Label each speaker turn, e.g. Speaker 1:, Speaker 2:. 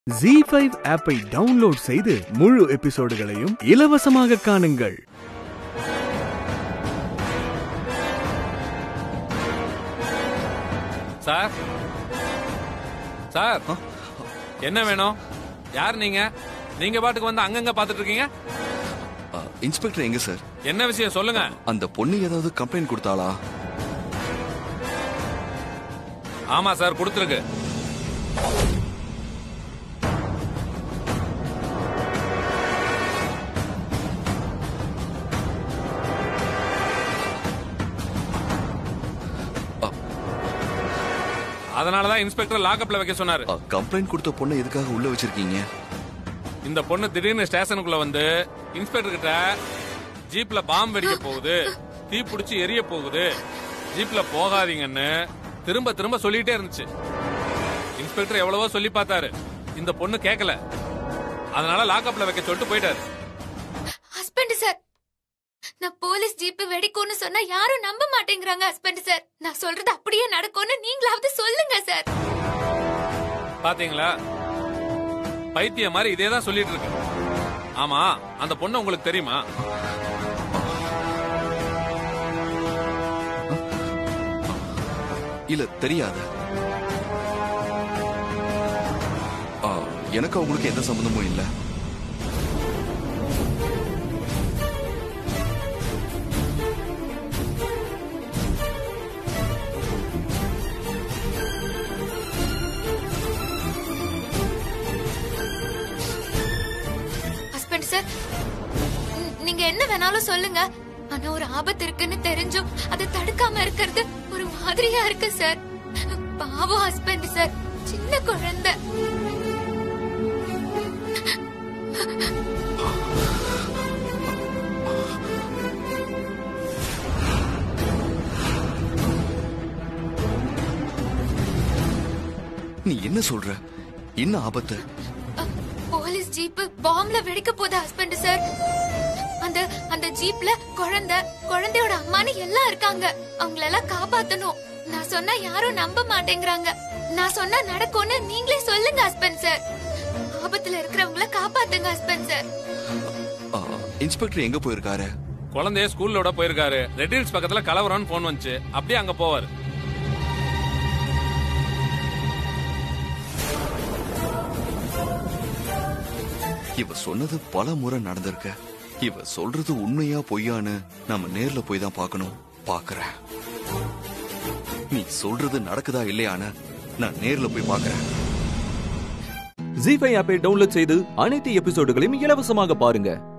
Speaker 1: G five ஆப்பை download செய்து முழு எபிசோடுகளையும் இலவசமாக காணுங்கள்
Speaker 2: சார் சார் என்ன வேணும் யார் நீங்க நீங்க பாட்டுக்கு வந்து அங்கங்க பாத்துட்டு இருக்கீங்க
Speaker 3: ஆ, இன்ஸ்பெக்டர் எங்க சார்
Speaker 2: என்ன விஷயம் சொல்லுங்க
Speaker 3: அந்த பொண்ணு ஏதாவது கம்ப்ளைண்ட் கொடுத்தாளா
Speaker 2: ஆமா சார் கொடுத்துருக்கு அதனாலதான் இன்ஸ்பெக்டர் லாக்அப்ல வைக்க சொன்னாரு
Speaker 3: ஆ, கம்ப்ளைண்ட் கொடுத்த பொண்ணை எதுக்காக உள்ள வச்சிருக்கீங்க
Speaker 2: இந்த பொண்ணு திடீர்னு ஸ்டேஷனுக்குள்ள வந்து இன்ஸ்பெக்டர் கிட்ட ஜீப்ல பாம்பு வெடிக்க போகுது தீ பிடிச்சி எரிய போகுது ஜீப்ல போகாதீங்கன்னு திரும்ப திரும்ப சொல்லிட்டே இருந்துச்சு இன்ஸ்பெக்டர் எவ்வளவோ சொல்லி பார்த்தாரு இந்த பொண்ணு கேட்கல அதனால லாக்அப்ல வைக்க சொல்லிட்டு போயிட்டாரு
Speaker 4: ஹஸ்பண்ட் சார் நான் போலீஸ் ஜீப் வெடிக்கும்னு சொன்னா யாரும் நம்ப மாட்டேங்கிறாங்க ஹஸ்பண்ட் சார் நான் சொல்றது அப்படியே நடக்கும்னு நீங்களாவது சொல்லுங்க சார்
Speaker 2: பாத்தீங்களா பைத்திய மாதிரி இதே தான் சொல்லிட்டு இருக்கு ஆமா அந்த பொண்ணு உங்களுக்கு தெரியுமா
Speaker 3: இல்ல தெரியாது ஆ, எனக்கு அவங்களுக்கு எந்த சம்பந்தமும் இல்ல
Speaker 4: ஹஸ்பண்ட் சார் ம், நீங்க என்ன வேணாலும் சொல்லுங்க ஆனா ஒரு ஆபத்து இருக்குன்னு தெரிஞ்சும் அதை தடுக்காம இருக்கிறது ஒரு மாதிரியா இருக்கு சார் பாவம் ஹஸ்பண்ட் சார் சின்ன குழந்தை
Speaker 3: நீ என்ன சொல்ற என்ன ஆபத்து
Speaker 4: அ, போலீஸ் ஜீப் பாம்ல வெடிக்க போகுது ஹஸ்பண்ட் சார் அந்த அந்த ஜீப்ல குழந்தை குழந்தையோட அம்மானு எல்லாம் இருக்காங்க அவங்கள எல்லாம் காப்பாத்தணும் நான் சொன்னா யாரும் நம்ப மாட்டேங்கிறாங்க நான் சொன்னா நடக்கும்னு நீங்களே சொல்லுங்க ஹஸ்பண்ட் சார் ஆபத்துல இருக்கிறவங்கள காப்பாத்துங்க ஹஸ்பண்ட் சார்
Speaker 3: ஆ, இன்ஸ்பெக்டர் எங்க போயிருக்காரு
Speaker 2: குழந்தைய ஸ்கூல்லோட போயிருக்காரு ரெட் ஹில்ஸ் பக்கத்துல கலவரம்னு போன் வந்துச்சு அப்படியே அங்க போவாரு
Speaker 3: இவ சொன்னது பல முறை நடந்திருக்கு இவ சொல்றது உண்மையா பொய்யான்னு நம்ம நேர்ல போய் தான் பார்க்கணும் பார்க்கறேன் நீ சொல்றது நடக்குதா இல்லையான்னு நான் நேர்ல போய் பார்க்கறேன்
Speaker 5: ஜி ஃபைவ் ஆப்பை டவுன்லோட் செய்து அனைத்து எபிசோடுகளையும் இலவசமாக பாருங்க